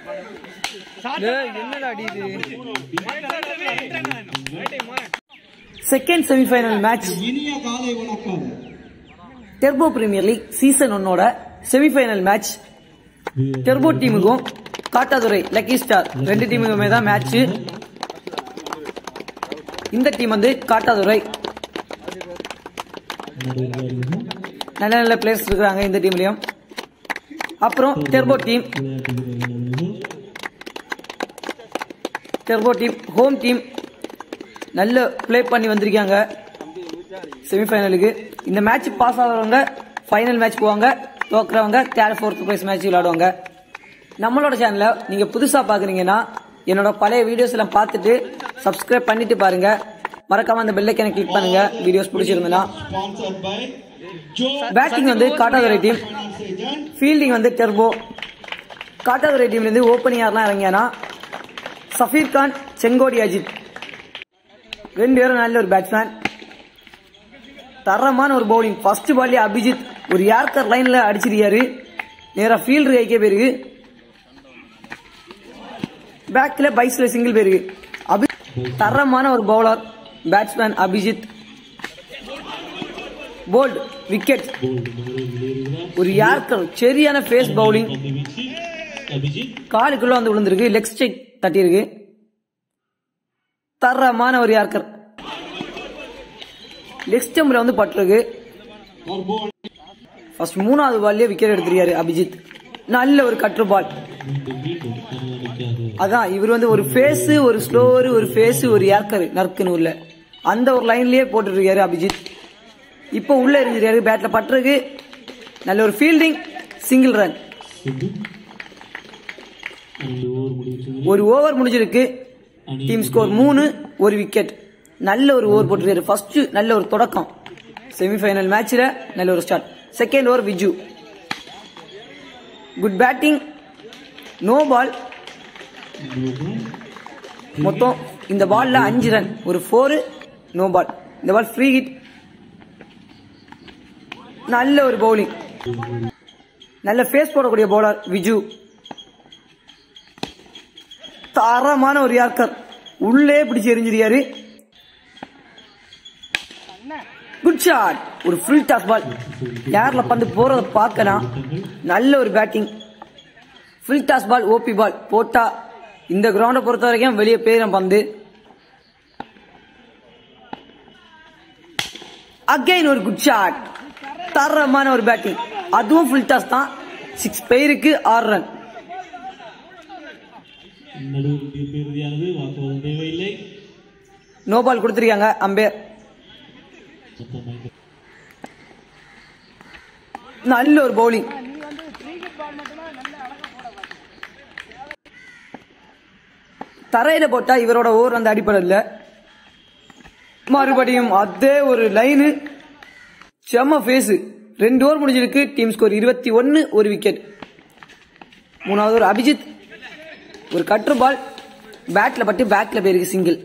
என்னடா அடி இது செகண்ட் செமிஃபைனல் மேட்ச் இனிய காலை வணக்கம் டெர்போ பிரீமியர் லீக் சீசன் ஒன்னோட செமிஃபைனல் மேட்ச் டெர்போ டீமுக்கும் காட்டாதுறை லக்கி ஸ்டார் ரெண்டு டீமுக்குமே தான் மேட்ச் இந்த டீம் வந்து காட்டாதுறை நல்ல நல்ல பிளேயர்ஸ் இருக்கிறாங்க இந்த டீம்லயும் அப்புறம் Turbo team Turbo team home team நல்ல ப்ளே பண்ணி வந்திருக்காங்க செமிஃபைனலுக்கு இந்த மேட்ச் பாஸ் ஆகிறவங்க ஃபைனல் மேட்ச் போவாங்க தோக்குறவங்க தேர்ட் ஃபோர்த் பிரைஸ் மேட்ச் விளையாடுவாங்க நம்மளோட சேனலை நீங்க புதுசா பாக்குறீங்கன்னா என்னோட பழைய வீடியோஸ் எல்லாம் பார்த்துட்டு சப்ஸ்கிரைப் பண்ணிட்டு பாருங்க மறக்காம அந்த பெல் ஐக்கனை கிளிக் பண்ணுங்க வீடியோஸ் பிடிச்சிருந்ததுன்னா sponsored by Joe பேட்டிங் வந்து Kattathurai team Finance Agent fielding வந்து டெர்போ காட்டாதுரை டீம்ல இருந்து ஓப்பனிங் யாரெல்லாம் இறங்கியானா சஃபீர் கான் செங்கோடி அஜித் ரெண்டு பேரும் நல்ல ஒரு பேட்ஸ்மேன் தரமான ஒரு பவுலிங் ஃபர்ஸ்ட் பால்லே அபிஜித் ஒரு யார்கர் லைன்ல அடிச்சிருக்காரு நேரா ஃபீல்டர் கைக்கே போயிருக்கு பேக்ல பைஸ்ல சிங்கிள் போயிருக்கு அபி தரமான ஒரு bowler batsman Abhijith bowled wicket ஒரு யார்கர் சரியான ஃபேஸ் பவுலிங் காலுக்குள்ள வந்து விழுந்திருக்கு லெக் ஸ்ட்ரைக் தட்டியிருக்கு தரமான ஒரு யார்கர் லெக் ஸ்டம்ப்ல வந்து பட்டிருக்கு or ball ஃபர்ஸ்ட் மூணாவது பால்லே விக்கெட் எடுத்திருக்காரு அபிஜித் நல்ல ஒரு கற்று பால் அதான் இவர் வந்து ஒரு ஃபேஸ் ஒரு ஸ்லோவர் ஒரு ஃபேஸ் ஒரு யார்கர் நறுக்குன்னு உள்ள அந்த ஒரு லைன்லயே போட்டுட்டு இருக்காரு அபிஜித் இப்போ உள்ள எரிஞ்சிருக்காரு பேட்ல பட்டிருக்கு நல்ல ஒரு ஃபீல்டிங் சிங்கிள் ரன் ஒரு ஓவர் முடிஞ்சிருக்கு டீம் ஸ்கோர் மூணு ஒரு விக்கெட் நல்ல ஒரு ஓவர் போட்டிருக்காரு ஃபர்ஸ்ட் நல்ல ஒரு தொடக்கம் செமிஃபைனல் மேட்ச்ல நல்ல ஒரு start second over Viju good batting no ball மொத்தம் இந்த பால்ல அஞ்சு ரன் ஒரு ஃபோர் நோ பால் இந்த பால் ஃப்ரீ ஹிட் நல்ல ஒரு பவுலிங் நல்ல ஃபேஸ் போடக்கூடிய பவுலர் விஜு தரமான ஒரு யார்கர் உள்ளே பிடிச்சு எரிஞ்சிருக்காரு குட் ஷாட் ஒரு ஃபுல் டாஸ் பால் யார்ல பந்து போறத பார்க்கலாம் நல்ல ஒரு பேட்டிங் ஃபுல் டாஸ் பால் ஓபி பால் போட்டா இந்த கிரவுண்டை பொறுத்த வரைக்கும் வெளியே போயிடும் பந்து அகைன் ஒரு குட் ஷாட் தரமான ஒரு பேட்டிங் அதுவும் ஃபுல் டாஸ் தான் சிக்ஸ் பேருக்கு ஆறு ரன் நடுவர் தீர்ப்பு இறுதியானது வாக்குவாதம் தேவையில்லை நோ பால் கொடுத்திருக்காங்க அம்பேர் மொத்தம் ஐந்து நல்ல ஒரு பவுலிங் தரையில போட்டா இவரோட ஓவர் வந்து அடிப்படல மறுபடியும் அதே ஒரு லைனு செம்ம ஃபேஸ் ரெண்டு ஓவர் முடிஞ்சிருக்கு டீம் ஸ்கோர் இருபத்தி ஒன்னு ஒரு விக்கெட் மூணாவது ஒரு அபிஜித் ஒரு கற்று பால் பேட்ல பட்டு பேக்ல போயிருக்கு சிங்கிள்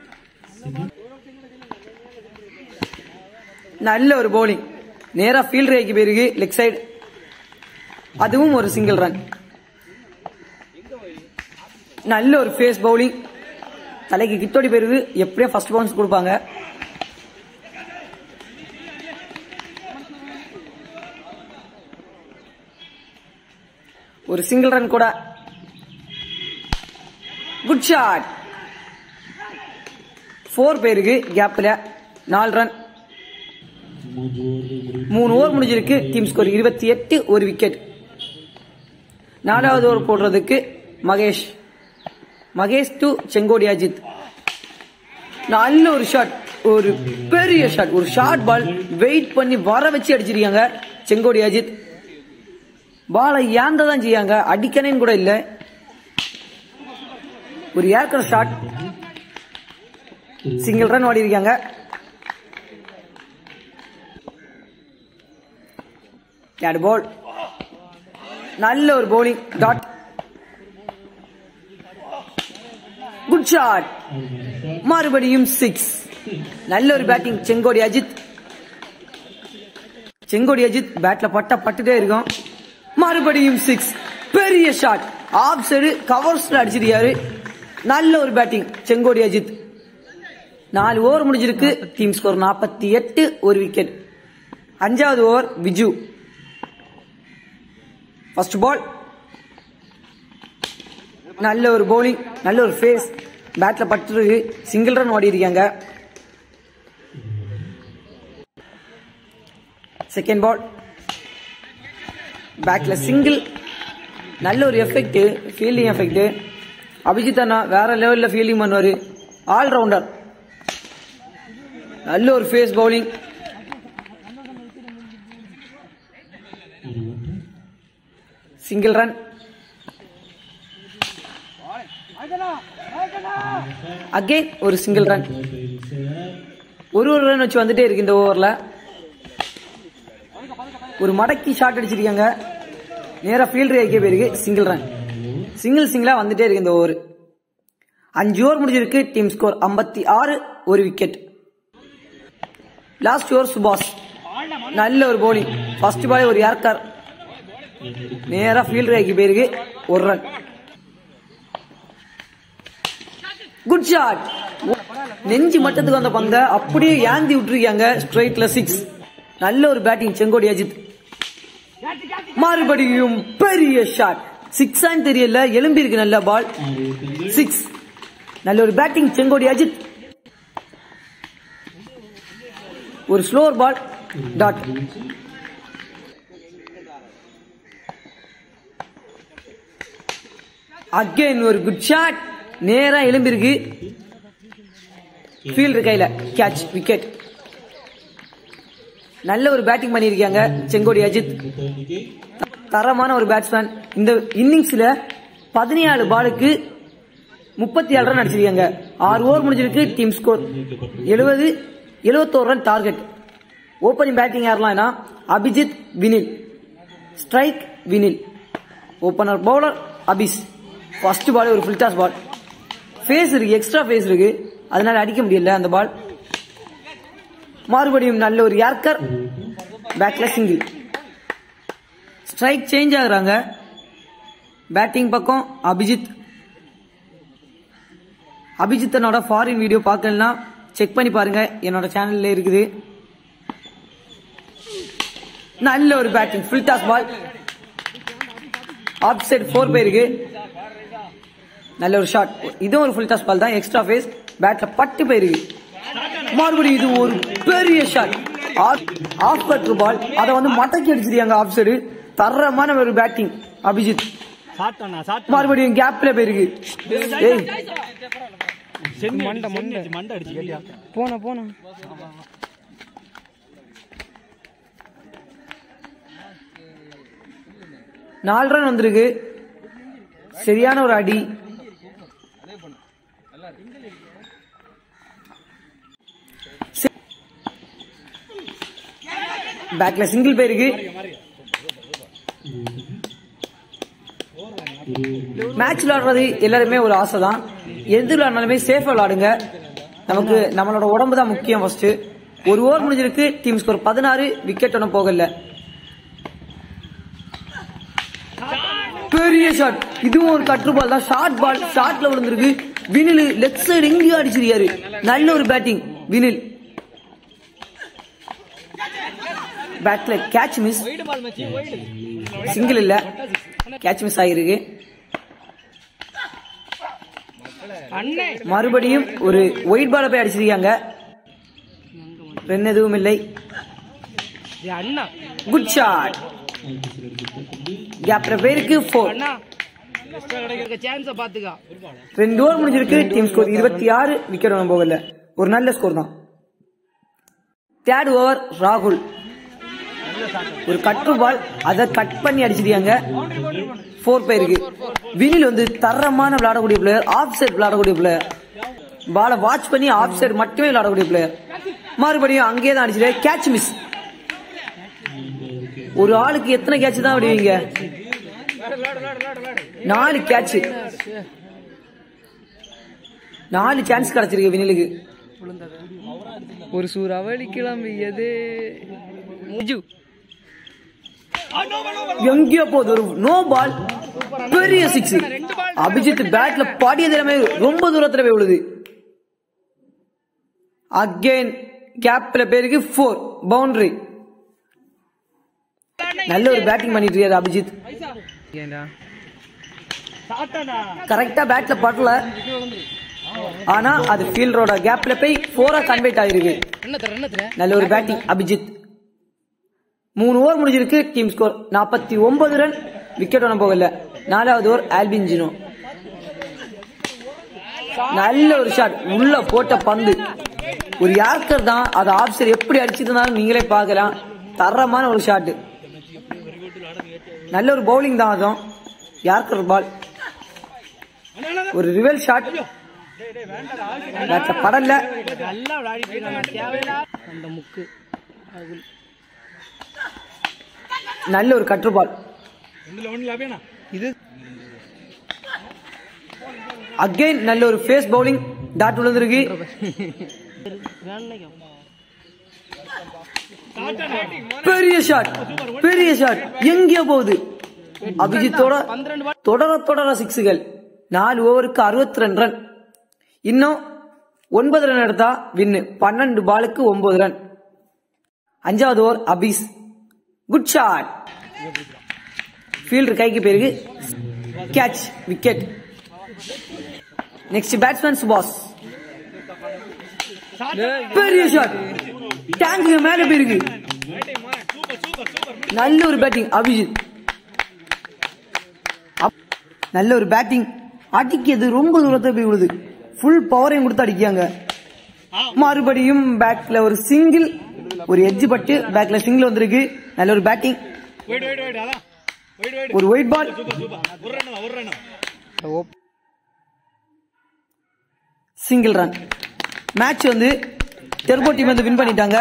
நல்ல ஒரு பவுலிங் நேரா ஃபீல்ட் ரேக்கு போயிருக்கு லெக் சைடு அதுவும் ஒரு சிங்கிள் ரன் நல்ல ஒரு ஃபேஸ் பவுலிங் தலைக்கு கிட்டோடி போயிருக்கு எப்படியும் ஃபர்ஸ்ட் பவுன்ஸ் கொடுப்பாங்க ஒரு சிங்கிள் ரன் கூட குட் ஷாட் ஃபோர் பேருக்கு கேப்ல நாலு ரன் மூன்று ஓவர்கள் முடிவு மூணு ஓவர் முடிஞ்சிருக்கு டீம் ஸ்கோர் இருபத்தி எட்டு ஒரு விக்கெட் நாலாவது ஓவர் போடுறதுக்கு மகேஷ் மகேஷ் டு செங்கோடி அஜித் நல்ல ஒரு ஷாட் ஒரு பெரிய ஷாட் ஒரு ஷார்ட் பால் வெயிட் பண்ணி வர வச்சு அடிச்சிருக்காங்க செங்கோடி அஜித் பாலை ஏந்த தான் செய்யாங்க அடிக்கணேன்னு கூட இல்ல ஒரு ஏக்கர் ஷாட் சிங்கிள் ரன் ஓடி இருக்காங்க கேட் பால் நல்ல ஒரு bowling டாட் குட் ஷாட் மறுபடியும் சிக்ஸ் நல்ல ஒரு பேட்டிங் செங்கோடி அஜித் செங்கோடி அஜித் பேட்ல பட்டா பட்டுட்டே இருக்கும் மறுபடியும் சிக்ஸ் பெரிய ஷாட் ஆஃப் சைடு கவர்ஸ்ல அடிச்சிருக்காரு நல்ல ஒரு பேட்டிங் செங்கோடி அஜித் நாலு ஓவர் முடிஞ்சிருக்கு டீம் ஸ்கோர் நாற்பத்தி எட்டு ஒரு விக்கெட் அஞ்சாவது ஓவர் விஜு ஃபர்ஸ்ட் பால் நல்ல ஒரு பவுலிங் நல்ல ஒரு ஃபேஸ் பேட்ல பட்டுருக்கு சிங்கிள் ரன் ஓடி இருக்காங்க செகண்ட் பால் பேக்ல சிங்கிள் நல்ல ஒரு எஃபெக்ட் ஃபீல்டிங் எஃபெக்ட் அபிஜித் அண்ணா வேற லெவல்ல ஃபீல்டிங் பண்ணுவாரு ஆல்ரவுண்டர் நல்ல ஒரு ஃபேஸ் பவுலிங் ஒரு ஓட்டம் சிங்கிள் ரன் அகைன் ஒரு சிங்கிள் ரன் கோட்டையில் சேர ஒரு ஒரு ரன் வச்சு வந்துட்டே இருக்கு இந்த ஓவர்ல ஒரு மடக்கி ஷாட் அடிச்சிருக்காங்க நேரா ஃபீல்டர் ஏகே போயிருக்கு சிங்கிள் ரன் சிங்கிள் சிங்கிளா வந்துட்டே இருக்கு இந்த ஓவர் அஞ்சு ஓவர் முடிஞ்சிருக்கு டீம் ஸ்கோர் 56 ஆறு ஒரு விக்கெட் லாஸ்ட் ஓவர் சுபாஷ் நல்ல ஒரு bowling ஃபர்ஸ்ட் பால் ஒரு யார்கர் நேரா ஃபீல்டர் ஏகி போயிருக்கு ஒரு ரன் குட் ஷாட் நெஞ்சு மட்டத்துக்கு வந்த பந்த அப்படியே ஏந்தி விட்டுருக்காங்க ஸ்ட்ரைட்ல சிக்ஸ் நல்ல ஒரு பேட்டிங் செங்கோடி அஜித் மறுபடியும் பெரிய ஷாட் சிக்ஸ் தெரியல எலும்பி இருக்கு நல்ல பால் ஆறு ஓட்டங்கள் சிக்ஸ் நல்ல ஒரு பேட்டிங் செங்கோடி அஜித் ஒரு ஸ்லோர் பால் டாட் அகைன் ஒரு குட் ஷாட் நேரா எலும்பிருக்கு ஃபீல்டர் கையில கேட்ச் விக்கெட் நல்ல ஒரு பேட்டிங் பண்ணியிருக்காங்க செங்கோடி அஜித் மொத்த எண்ணிக்கை தரமான ஒரு பேட்ஸ்மேன் இந்த இன்னிங்ஸ்ல பதினேழு பாலுக்கு முப்பத்தி ஏழு ரன் அடிச்சிருக்காங்க ஆறு ஓவர் முடிஞ்சிருக்கு டீம் ஸ்கோர் எழுபது எழுபத்தோரு ரன் டார்கெட் ஓப்பனிங் பேட்டிங் யாரெல்லாம் Abhijith Vinil strike Vinil opener bowler Abhis first ball ஒரு ஃபுல் டாஸ் பால் ஃபேஸ் இருக்கு எக்ஸ்ட்ரா ஃபேஸ் இருக்கு அதனால அடிக்க முடியல அந்த பால் மறுபடியும் நல்ல ஒரு யார்கர் பேக்ல சிங்கிள் ஸ்ட்ரைக் சேஞ்ச் ஆகுறாங்க பேட்டிங் பக்கம் அபிஜித் அபிஜித்தனோட ஃபாரின் வீடியோ பார்க்கலனா செக் பண்ணி பாருங்க என்னோட சேனல்ல இருக்குது நல்ல ஒரு batting full toss ball off side four போயிருக்கு நல்ல ஒரு ஷாட் இதுவும் ஒரு ஃபுல் டாஸ் பால் தான் எக்ஸ்ட்ரா ஃபேஸ் பேட்ல பட்டு போயிருக்கு மறுபடியும் இது ஒரு பெரிய ஷாட் ஆஃப் கட்ரு பால் அதை வந்து மடக்கி அடிச்சிருக்காங்க ஆஃப் சைடு தரமான ஒரு பேட்டிங் அபிஜித் சாப்பிட்டோண்ணா மறுபடியும் கேப்ல போயிருக்கு ஏய் சாப்பிட்டு மண்டை மண்டை மண்டை அடிச்சு கேட்டியா போன போன நாலு ரன் வந்திருக்கு சரியான ஒரு அடி பேக்ல சிங்கிள் போயிருக்கு மேட்ச் விளையாடுறது எல்லாருமே ஒரு ஆசை தான் எது விளையாடினாலுமே சேஃபா விளையாடுங்க நமக்கு நம்மளோட உடம்பு தான் முக்கியம் ஃபர்ஸ்ட் ஒரு ஓவர் முடிஞ்சிருக்கு டீம் ஸ்கோர் பதினாறு விக்கெட் ஒன்றும் போகல பெரிய ஷாட் இதுவும் ஒரு கட்ரு பால் தான் ஷார்ட் பால் ஷார்ட்ல விழுந்திருக்கு வினில் லெஃப்ட் சைடு எங்கேயோ அடிச்சிருக்காரு நல்ல ஒரு பேட்டிங் வினில் பேட்ல கேட்ச் மிஸ் சிங்கிள் இல்ல கேட்ச் மிஸ் ஆகிருக்கு மறுபடியும் ஒரு ஒயிட் பால போய் அடிச்சிருக்காங்க ரன் எதுவும் இல்லை அண்ணா குட் ஷாட் கேப்டர் பேருக்கு ஃபோர் அண்ணா கிடைக்கிற சான்ஸ பாத்துக்கா ரெண்டு ஓவர் முடிஞ்சிருக்கு டீம் ஸ்கோர் இருபத்தி ஆறு விக்கெட் ஒன்றும் போகல ஒரு நல்ல ஸ்கோர் தான் தேர்ட் ஓவர் ராகுல் ஒரு கட்டு பால் அதை கட் பண்ணி அடிச்சிருக்காங்க ஃபோர் பேருக்கு வினில் வந்து தரமான விளையாடக்கூடிய பிளேயர் ஆஃப் சைட் விளையாடக்கூடிய பிளேயர் பாலை வாட்ச் பண்ணி ஆஃப் சைடு மட்டுமே விளையாடக்கூடிய பிளேயர் மறுபடியும் அங்கேயே தான் அடிச்சிருக்காரு கேட்ச் மிஸ் ஒரு ஆளுக்கு எத்தனை கேட்ச் தான் விடுவீங்க நாலு கேட்ச் நாலு சான்ஸ் கிடைச்சிருக்கு வினிலுக்கு ஒரு சூறாவளி கிளம்பியது முஜு எங்கேயோ போகுது ஒரு நோ பால் பெரிய சிக்ஸ் அபிஜித் பேட்ல பாடிய திறமை ரொம்ப தூரத்துல போய் விழுது அகைன் கேப்ல பேருக்கு ஃபோர் பவுண்டரி நல்ல ஒரு பேட்டிங் பண்ணிட்டு இருக்காரு அபிஜித் ஏன்டா கரெக்டா பேட்ல படல ஆனா அது ஃபீல்டரோட கேப்ல போய் ஃபோரா கன்வெர்ட் ஆயிருக்கு நல்ல ஒரு பேட்டிங் அபிஜித் மூணு ஓவர் முடிஞ்சிருக்கு டீம் ஸ்கோர் நாற்பத்தி ஒன்பது ரன் விக்கெட் ஒன்றும் போகல நாலாவது ஓவர் ஆல்பின் ஜினோ நல்ல ஒரு ஷாட் உள்ள போட்ட பந்து ஒரு யார்கர் தான் அது ஆப்சர் எப்படி அடிச்சிருந்தாலும் நீங்களே பார்க்கலாம் தரமான ஒரு ஷாட் நல்ல ஒரு பவுலிங் தான் அதுவும் யார்கர் பால் ஒரு ரிவல் ஷாட் பேட்ல படல நல்லா விளையாடிட்டு இருக்காங்க தேவையில்லா அந்த முக்கு நல்ல ஒரு கற்று பால் இது அகைன் நல்ல ஒரு ஃபேஸ் பவுலிங் டாட் விழுந்திருக்கு பெரிய ஷாட் பெரிய ஷாட் எங்கேயோ போகுது அபிஜித்தோட தொடர தொடர சிக்ஸுகள் நாலு ஓவருக்கு அறுபத்தி ரெண்டு ரன் இன்னும் ஒன்பது ரன் எடுத்தா வின்னு பன்னெண்டு பாலுக்கு ஒன்பது ரன் அஞ்சாவது over Abhis good shot fielder கைக்கு போயிருக்கு கேட்ச் விக்கெட் நெக்ஸ்ட் பேட்ஸ்மேன் சுபாஷ் பெரிய ஷாட் டேங்க்கு மேல போயிருக்கு நல்ல ஒரு பேட்டிங் அபிஜித் அப்- நல்ல ஒரு பேட்டிங் அடிக்கிறது ரொம்ப தூரத்தை போய் விழுது ஃபுல் பவரையும் கொடுத்து அடிக்காங்க மறுபடியும் பேக்ல ஒரு சிங்கிள் ஒரு எட்ஜ் பட்டு பேக்ல சிங்கிள் வந்திருக்கு நல்ல ஒரு பேட்டிங் ஒரு white ball single run match வந்து டெர்போ டீம் வந்து வின் பண்ணிட்டாங்க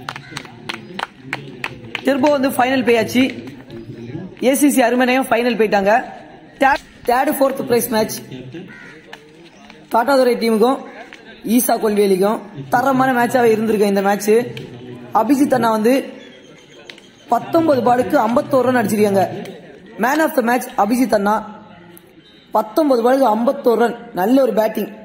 டெர்போ வந்து ஃபைனல் போயாச்சு ஏசிசி அருமனையும் ஃபைனல் போயிட்டாங்க third fourth prize match Kattathurai டீமுக்கும் ஈசா கொல்வேலிக்கும் தரமான மேட்சாவே இருந்திருக்கு இந்த மேட்ச் அபிஜித் அண்ணா வந்து பத்தொன்பது பாலுக்கு ஐம்பத்தோரு ரன் அடிச்சிருக்காங்க man of the match Abhijith அண்ணா பத்தொன்பது பாலுக்கு ஐம்பத்தோரு ரன் நல்ல ஒரு பேட்டிங்